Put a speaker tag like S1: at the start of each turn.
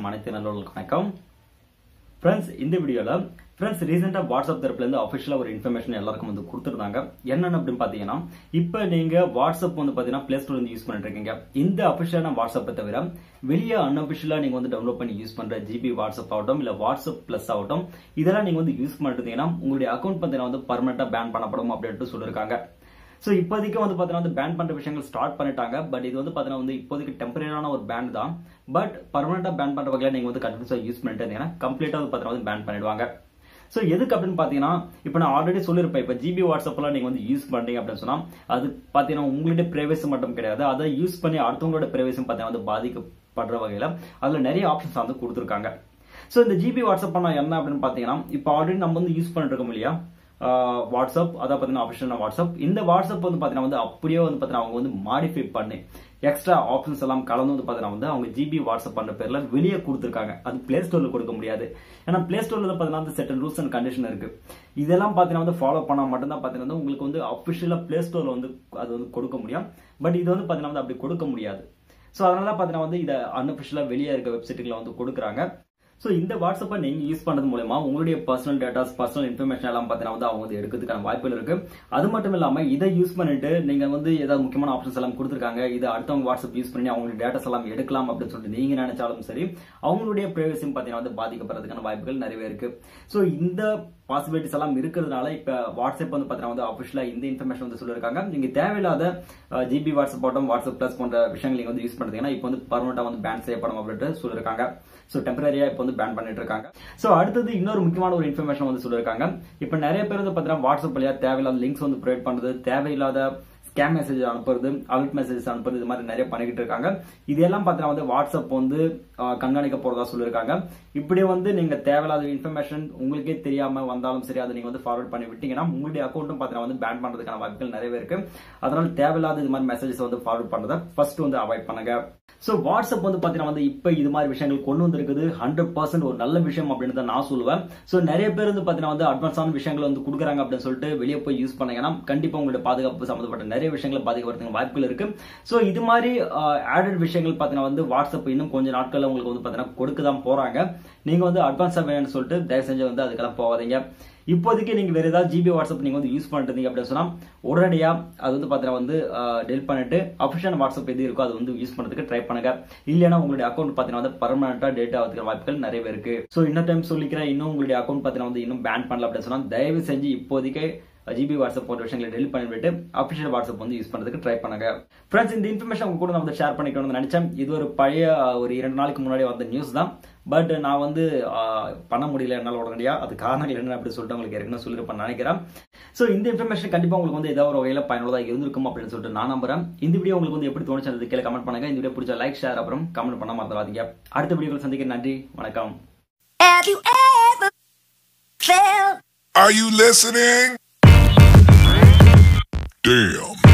S1: பேசும் அனைத்து நல்லவர்களுக்கு வணக்கம் ஃப்ரெண்ட்ஸ் இந்த வீடியோவில் ஃப்ரெண்ட்ஸ் ரீசெண்டாக வாட்ஸ்அப் தரப்புலேருந்து அஃபிஷியலாக ஒரு இன்ஃபர்மேஷன் எல்லாருக்கும் வந்து கொடுத்துருந்தாங்க என்னென்னு அப்படின்னு பார்த்தீங்கன்னா இப்போ நீங்கள் வாட்ஸ்அப் வந்து பார்த்தீங்கன்னா ப்ளே ஸ்டோர் வந்து யூஸ் பண்ணிட்டு இருக்கீங்க இந்த அஃபிஷியலான வாட்ஸ்அப்பை தவிர வெளியே அன்அஃபிஷியலாக நீங்கள் வந்து டவுன்லோட் பண்ணி யூஸ் பண்ணுற ஜிபி வாட்ஸ்அப் ஆகட்டும் இல்லை வாட்ஸ்அப் ப்ளஸ் ஆகட்டும் இதெல்லாம் நீங்கள் வந்து யூஸ் பண்ணிட்டு இருந்தீங்கன்னா உங்களுடைய அக்கௌண்ட் பார்த்தீங்கன்னா வந்து பர்மனெண்ட்டாக பேன் பண்ணப்படும் அப்படின்ட்டு சொல்லியிருக்காங்க ஸோ இப்போதைக்கு வந்து பார்த்தீங்கன்னா வந்து பேன் பண்ணுற விஷயங்கள் ஸ்டார்ட் பண்ணிட்டாங்க பட் இது வந்து பார்த்தீங்கன்னா வந்து இப்போதைக்கு டெம்பரரியான ஒரு பேன் தான் பட் பர்மனெண்ட்டாக பேன் பண்ணுற வகையில் நீங்கள் வந்து கண்டினியூஸாக யூஸ் பண்ணிட்டு இருந்தீங்கன்னா கம்ப்ளீட்டாக வந்து பார்த்தீங்கன்னா வந்து பேன் பண்ணிடுவாங்க ஸோ எதுக்கு அப்படின்னு பார்த்தீங்கன்னா இப்போ நான் ஆல்ரெடி சொல்லியிருப்பேன் இப்போ ஜிபி வாட்ஸ்அப்லாம் நீங்கள் வந்து யூஸ் பண்ணுறீங்க அப்படின்னு சொன்னால் அது பார்த்தீங்கன்னா உங்களுடைய ப்ரைவேசி மட்டும் கிடையாது அதை யூஸ் பண்ணி அடுத்தவங்களோட ப்ரைவேசியும் பார்த்தீங்கன்னா வந்து பாதிக்கப்படுற வகையில் அதில் நிறைய ஆப்ஷன்ஸ் வந்து கொடுத்துருக்காங்க ஸோ இந்த ஜிபி வாட்ஸ்அப் பண்ண என்ன அப்படின்னு பார்த்தீங்கன்னா இப்போ ஆல்ரெடி நம்ம வந்து யூஸ் பண்ணிட்டு இருக்கோம் இல்லையா வாட்ஸ்அப் அதை பார்த்தீங்கன்னா ஆப்ஷன் வாட்ஸ்அப் இந்த வாட்ஸ்அப் வந்து பார்த்தீங்கன்னா வந்து அப்படியே வந்து பார்த்தீங்கன்னா அவங்க வந்து மாடிஃபை பண்ணி எக்ஸ்ட்ரா ஆப்ஷன்ஸ் எல்லாம் கலந்து வந்து பார்த்தீங்கன்னா வந்து அவங்க ஜிபி வாட்ஸ்அப் பண்ண பேர்ல வெளியே கொடுத்துருக்காங்க அது பிளே ஸ்டோர்ல கொடுக்க முடியாது ஏன்னா பிளே ஸ்டோர்ல பார்த்தீங்கன்னா வந்து செட்டன் ரூல்ஸ் அண்ட் கண்டிஷன் இருக்கு இதெல்லாம் பார்த்தீங்கன்னா வந்து ஃபாலோ பண்ணால் மட்டும்தான் பார்த்தீங்கன்னா வந்து உங்களுக்கு வந்து அஃபிஷியலாக பிளே ஸ்டோர்ல வந்து அது வந்து கொடுக்க முடியும் பட் இது வந்து பார்த்தீங்கன்னா வந்து அப்படி கொடுக்க முடியாது ஸோ அதனால பார்த்தீங்கன்னா வந்து இதை அன்அஃபிஷியலாக வெளியே இருக்க வெப்சைட்டுகளை வந்து கொடுக்குறாங்க ஸோ இந்த வாட்ஸ்அப்பை நீங்க யூஸ் பண்ணது மூலமா உங்களுடைய பர்சனல் டேட்டாஸ் பர்சனல் இன்ஃபர்மேஷன் எல்லாம் பார்த்தீங்கன்னா வந்து அவங்க வந்து எடுக்கிறதுக்கான வாய்ப்புகள் இருக்கு அது மட்டும் இல்லாம இதை யூஸ் பண்ணிட்டு நீங்க வந்து ஏதாவது முக்கியமான ஆப்ஷன்ஸ் எல்லாம் கொடுத்துருக்காங்க இதை அடுத்தவங்க வாட்ஸ்அப் யூஸ் பண்ணி அவங்களுடைய டேட்டாஸ் எல்லாம் எடுக்கலாம் அப்படின்னு சொல்லிட்டு நீங்க நினைச்சாலும் சரி அவங்களுடைய பிரைவசியும் பார்த்தீங்கன்னா வந்து பாதிக்கப்படுறதுக்கான வாய்ப்புகள் நிறைய இருக்கு ஸோ இந்த பாசிபிலிட்டிஸ் எல்லாம் இருக்கிறதுனால இப்ப வாட்ஸ்அப் வந்து பார்த்தீங்கன்னா வந்து அஃபிஷியலா இந்த இன்ஃபர்மேஷன் வந்து சொல்லியிருக்காங்க நீங்க தேவையில்லாத ஜிபி வாட்ஸ்அப் ஆட்டம் வாட்ஸ்அப் பிளஸ் போன்ற விஷயங்கள் நீங்க வந்து யூஸ் பண்றீங்கன்னா இப்போ வந்து பர்மனெண்டா வந்து பேன் செய்யப்படும் அப்படின்ட்டு சொல்லியிருக்காங்க ஸோ டெம்பரரியா இப்போ வந்து பேன் பண்ணிட்டு இருக்காங்க ஸோ அடுத்தது இன்னொரு முக்கியமான ஒரு இன்ஃபர்மேஷன் வந்து சொல்லியிருக்காங்க இப்போ நிறைய பேர் வந்து பார்த்தீங்கன்னா வாட்ஸ்அப் வழியா தேவையில்லாத லிங்க்ஸ் வந்து ப்ரொவைட் பண்றது தேவையில்லாத ஸ்கேம் மெசேஜ் அனுப்புறது அலர்ட் மெசேஜ் அனுப்புறது இது மாதிரி நிறைய பண்ணிக்கிட்டு இருக்காங்க இதெல்லாம் பார்த்தீங்கன்னா வந்து வாட்ஸ்அப் வந்து கண்காணிக்க போறதா சொல்லியிருக்காங்க இப்படி வந்து நீங்க தேவையில்லாத இன்ஃபர்மேஷன் உங்களுக்கே தெரியாம வந்தாலும் சரி அதை நீங்க வந்து ஃபார்வர்ட் பண்ணி விட்டீங்கன்னா உங்களுடைய அக்கௌண்ட்டும் பார்த்தீங்கன்னா வந்து பேன் பண்றதுக்கான வாய்ப்புகள் நிறைய இருக்கு அதனால தேவையில்லாத இது மாதிரி மெசேஜஸ் வந்து ஃபார்வர்ட் பண்றதை ஃபர்ஸ்ட் வந்து அவாய்ட் பண்ணுங்க ஸோ வாட்ஸ்அப் வந்து பார்த்தீங்கன்னா வந்து இப்போ இது மாதிரி விஷயங்கள் கொண்டு வந்திருக்குது ஹண்ட்ரட் பர்சன்ட் ஒரு நல்ல விஷயம் அப்படின்னு தான் நான் சொல்லுவேன் ஸோ நிறைய பேர் வந்து பார்த்தீங்கன்னா வந்து அட்வான்ஸான விஷயங்கள் வந்து கொடுக்குறாங்க அப்படின்னு சொல்லிட்டு வெளியே போய் யூஸ் பண்ணீங்கன்னா கண்டிப்பாக உங்களுடைய பாதுகாப்பு சம்மந்தப்பட்ட நிறைய விஷயங்களை பாதிக்கப்படுறதுக்கு வாய்ப்புகள் இருக்கு ஸோ இது மாதிரி ஆடட் விஷயங்கள் பார்த்தீங்கன்னா வந்து வாட்ஸ்அப் இன்னும் கொஞ்சம் நாட்களில் உங்களுக்கு வந்து பார்த்தீங்கன்னா கொடுக்க தான் போறாங்க நீங்க வந்து அட்வான்ஸாக வேணும்னு சொல்லிட்டு தயவு செஞ்சு வந்து அதுக்கெல்லாம் போகாதீங்க இப்போதைக்கு நீங்க வேற ஏதாவது ஜிபி வாட்ஸ்அப் நீங்க வந்து யூஸ் பண்ணிட்டு இருந்தீங்க அப்படின்னு சொன்னா உடனடியா அது வந்து பாத்தீங்கன்னா வந்து டெலிட் பண்ணிட்டு அபிஷியல் வாட்ஸ்அப் எது இருக்கோ அது வந்து யூஸ் பண்ணதுக்கு ட்ரை பண்ணுங்க இல்லைன்னா உங்களுடைய அக்கௌண்ட் பாத்தீங்கன்னா வந்து பர்மனண்டா டேட் ஆகிறதுக்கு வாய்ப்புகள் நிறைய இருக்கு ஸோ இன்னொரு டைம் சொல்லிக்கிறேன் இன்னும் உங்களுடைய அக்கௌண்ட் பாத்தீங்கன்னா வந்து இன்னும் பேன் பண்ணல அப்படின்னு சொன்னா தயவு செஞ்சு இப்போதைக்கு ஜிபி வாட்ஸ்அப் போன்ற விஷயங்களை டெலிட் பண்ணிவிட்டு அபிஷியல் வாட்ஸ்அப் வந்து யூஸ் பண்ணுறதுக்கு ட்ரை பண்ணுங்க ஃப்ரெண்ட்ஸ் இந்த இன்ஃபர்மேஷன் உங்க கூட நான் வந்து ஷேர் பண்ணிக்கணும்னு நினைச்சேன் இது ஒரு பழைய ஒரு இரண்டு நாளைக்கு முன்னாடி வந்த நியூஸ் தான் பட் நான் வந்து பண்ண முடியல என்னால் உடனடியாக அது காரணங்கள் என்ன அப்படி சொல்லிட்டு உங்களுக்கு ஏற்கனவே சொல்லியிருப்பேன் நினைக்கிறேன் ஸோ இந்த இன்ஃபர்மேஷன் கண்டிப்பாக உங்களுக்கு வந்து ஏதாவது ஒரு வகையில் பயனுள்ளதாக இருந்திருக்கும் அப்படின்னு சொல்லிட்டு நான் நம்புறேன் இந்த வீடியோ உங்களுக்கு வந்து எப்படி தோணுச்சு கீழே கமெண்ட் பண்ணுங்க இந்த வீடியோ பிடிச்ச லைக் ஷேர் அப்புறம் கமெண்ட் பண்ண மறந்துடாதீங்க அடுத்த வீடியோவில் சந்திக்க நன்றி வணக்கம்
S2: Have you ever felt
S3: Are you listening? Damn.